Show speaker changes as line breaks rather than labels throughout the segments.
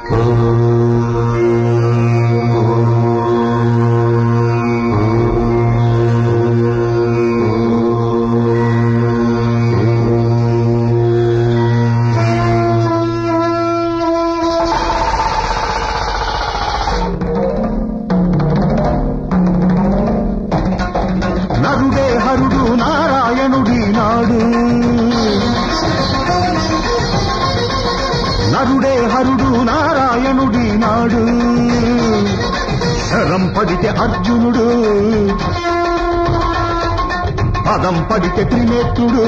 నరుడే హరుడు నారాయణుడి నాడు నరుడే హరుడు నారాయణుడి నాడు శరం పడితే అర్జునుడు పదం పడితే త్రినేత్రుడు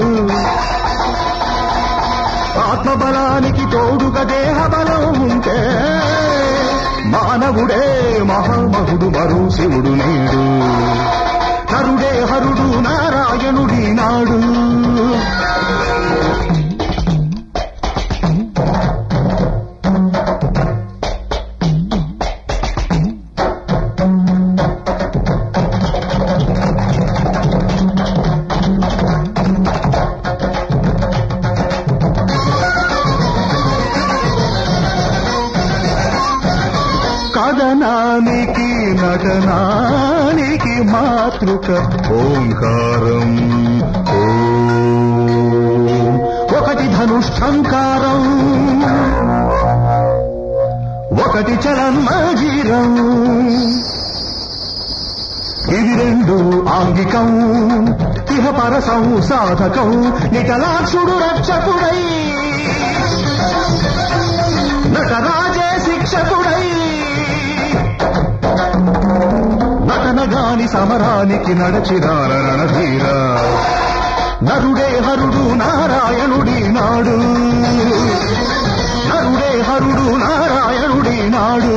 ఆత్మబలానికి తోడుగా దేహ బలం ఉంటే మానవుడే మహామహుడు మరు శివుడు నేడు నరుడే హరుడు నారాయణుడి నాడు కథనానికి నటనానికి మాతృక ఓంకారం ఓం. ఒకటి ధనుష్టంకారం ఒకటి చలన్మజీరం ఇవి రెండు ఆంగికం ఇహ పరసం సాధకం నిటలాక్షుడు రక్షకుడై నటరాజే శిక్షకుడై నటనగాని సమరానికి నడచిరార రణధీర నరుడే హరుడు నారాయణుడి నాడు నరుడే హరుడు నారాయణుడి నాడు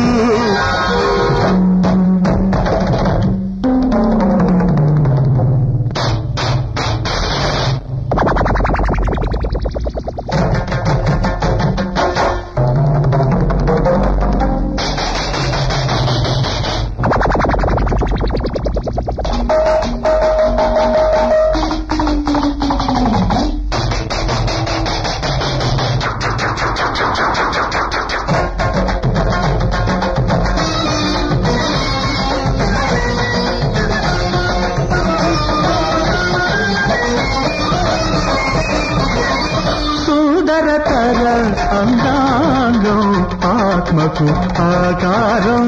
సుందరతర అందాంగం ఆత్మకు ఆకారం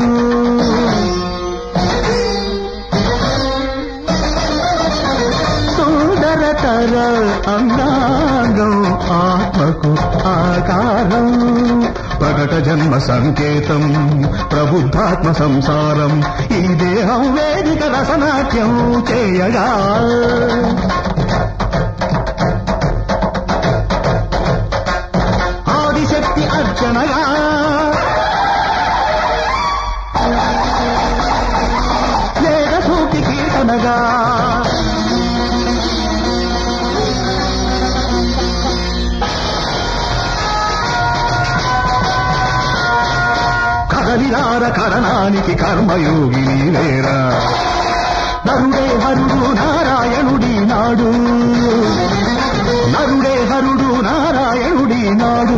సుందరతర అందాంగం ఆత్మకు ఆకారం ప్రకట జన్మ సంకేతం ప్రబుద్ధాత్మ సంసారం ఈ దేహం వేదిక రసనాట్యం చేయగా ఆదిశక్తి అర్చనగా వేద సూటి కీర్తనగా కదలిరార కరణానికి కర్మయోగిని వేరా నరుడే హరుడు నారాయణుడి నాడు నరుడే హరుడు నారాయణుడి నాడు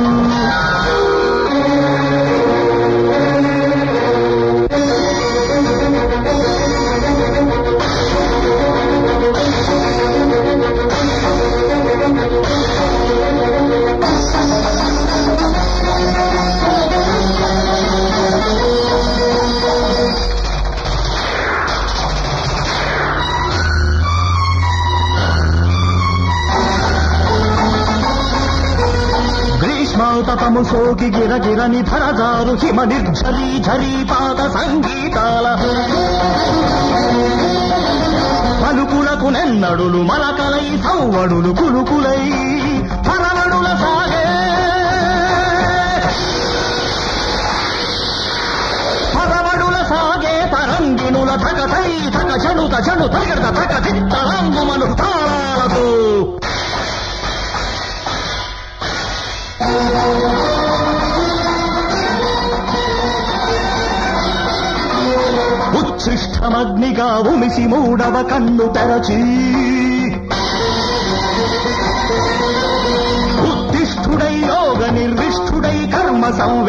గ్రీష్మాతపము సోకి గిరగిర నిధరజారు హిమ నిర్ఝరీ ఝరీ పాద సంగీతాల పలుకులకు నెన్నడులు మలకలై సౌవడులు కులుకులై పరవడుల సాగే పరవడుల సాగే తరంగిణుల ధగతై ధగ చణుత చణు తగడ తగ చిత్తరంగుమను తాళాలతో ఉచ్ఛిష్టమగ్నిగా ఉమిసి మూడవ కన్ను తెరచి ఉత్తిష్ఠుడై యోగ నిర్విష్ఠుడై కర్మ సంవ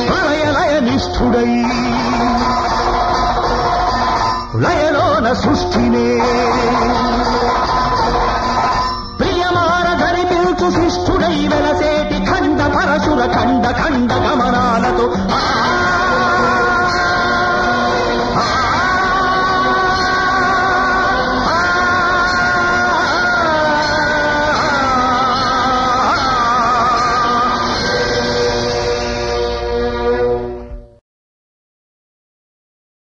ప్రళయ లయ నిష్ఠుడై లయలోన సృష్టినే ప్రియమార ధరి పిలుచు శిష్ఠుడై వెలసేటి ఖండ పరశుర ఖండ ఖండ గమ